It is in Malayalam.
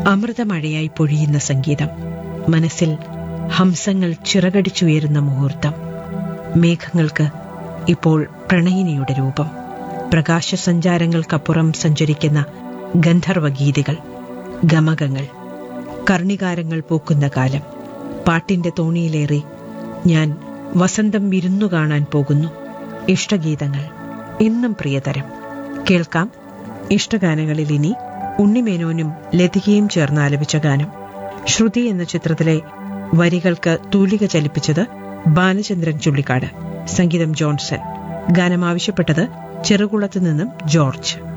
അമൃതമഴയായി പൊഴിയുന്ന സംഗീതം മനസ്സിൽ ഹംസങ്ങൾ ചിറകടിച്ചുയരുന്ന മുഹൂർത്തം മേഘങ്ങൾക്ക് ഇപ്പോൾ പ്രണയിനിയുടെ രൂപം പ്രകാശസഞ്ചാരങ്ങൾക്കപ്പുറം സഞ്ചരിക്കുന്ന ഗന്ധർവഗീതികൾ ഗമകങ്ങൾ കർണികാരങ്ങൾ പൂക്കുന്ന കാലം പാട്ടിന്റെ തോണിയിലേറി ഞാൻ വസന്തം വിരുന്നു കാണാൻ പോകുന്നു ഇഷ്ടഗീതങ്ങൾ ഇന്നും പ്രിയതരം കേൾക്കാം ഇഷ്ടഗാനങ്ങളിൽ ഇനി ഉണ്ണിമേനോനും ലതികയും ചേർന്ന് ആലപിച്ച ഗാനം ശ്രുതി എന്ന ചിത്രത്തിലെ വരികൾക്ക് തൂലിക ചലിപ്പിച്ചത് ബാലചന്ദ്രൻ ചുള്ളിക്കാട് സംഗീതം ജോൺസൺ ഗാനം ആവശ്യപ്പെട്ടത് ചെറുകുളത്ത് നിന്നും ജോർജ്